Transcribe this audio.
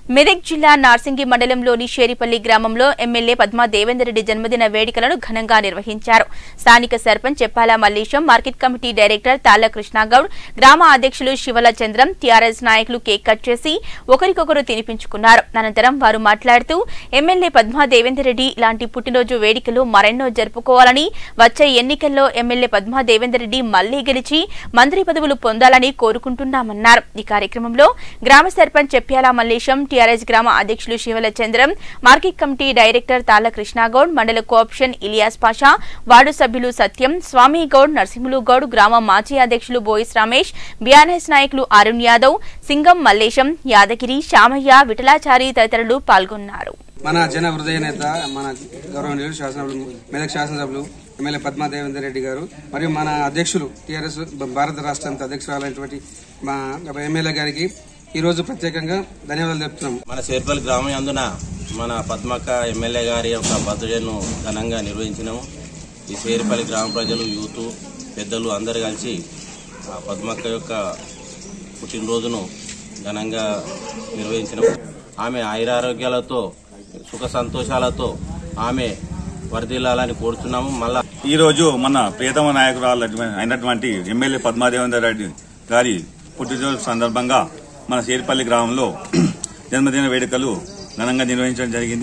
మెదక్ జిల్లా నార్సింగి మండలంలోని షేరిపల్లి గ్రామంలో ఎమ్మెల్యే పద్మా దేవేందర్ రెడ్డి జన్మదిన వేడుకలను ఘనంగా నిర్వహించారు స్థానిక సర్పంచ్ చెప్పాల Mallesham market committee director Talla Krishna Goud గ్రామ అధ్యక్షులు శివల చంద్రం టీఆర్ఎస్ నాయకులు కేక్ కట్ చేసి ఒకరికొకరు తినిపించుకున్నారు అనంతరం వారు మాట్లాడుతూ ఎమ్మెల్యే పద్మా దేవేందర్ రెడ్డి ఇలాంటి పుట్టినరోజు వేడుకలు మరెన్నో జరుపుకోవాలని వచ్చే ఎన్నికల్లో ఎమ్మెల్యే పద్మా దేవేందర్ రెడ్డి మళ్లీ గెలిచి మంత్రి పదవులు పొందాలని కోరుకుంటున్నామన్నారు ఈ కార్యక్రమంలో గ్రామ సర్పంచ్ చెప్ప్యాల మల్లేశం టీఆర్ఎస్ గ్రామ అధ్యక్షులు Shivala Chandram market committee director Talla Krishna Goud మండల కోఆప్షన్ ఇలియాస్ పాషా వార్డు సభ్యులు సత్యం స్వామి గౌడ్ నరసింహులు గౌడ్ గ్రామ మాజీ అధ్యక్షులు బోయిస్ రమేష్ బీఆర్ఎస్ నాయకులు అరుణ్ యాదవ్ సింగం మల్లేశం యాదగిరి శామయ్య విఠలాచారి తదితరులు పాల్గొన్నారు మన జన హృదయ నేత మన గౌరవనీయులు శాసనసభ్యులు మెదక్ శాసనసభ్యులు ఎమ్మెల్యే పద్మా దేవేందర్ రెడ్డి గారు మరియు మన అధ్యక్షులు టీఆర్ఎస్ భారత రాష్ట్ర అధ్యక్షురాలైనటువంటి మా ఎమ్మెల్యే గారికి ఈ రోజు ప్రత్యేకంగా ధన్యవాదాలు చెప్తున్నాం మన చేర్పల్లి గ్రామం అందున మన పద్మక్క ఎమ్మెల్యే గారి యొక్క బర్త్డేను ఘనంగా నిర్వహించినాము ఈ చేరిపల్లి గ్రామ ప్రజలు యూత్ పెద్దలు అందరు కలిసి ఆ పద్మక్క యొక్క పుట్టినరోజును ఘనంగా నిర్వహించినాము ఆమె ఆయురారోగ్యాలతో సుఖ సంతోషాలతో ఆమె వర్ధిల్లాలని కోరుతున్నాము మళ్ళా ఈ రోజు మన ప్రియతమ నాయకురాలు అయినటువంటి ఎమ్మెల్యే పద్మాదేవేందర్ రెడ్డి గారి పుట్టినరోజు సందర్భంగా మన శేరిపల్లి గ్రామంలో జన్మదిన వేడుకలు ఘనంగా నిర్వహించడం జరిగింది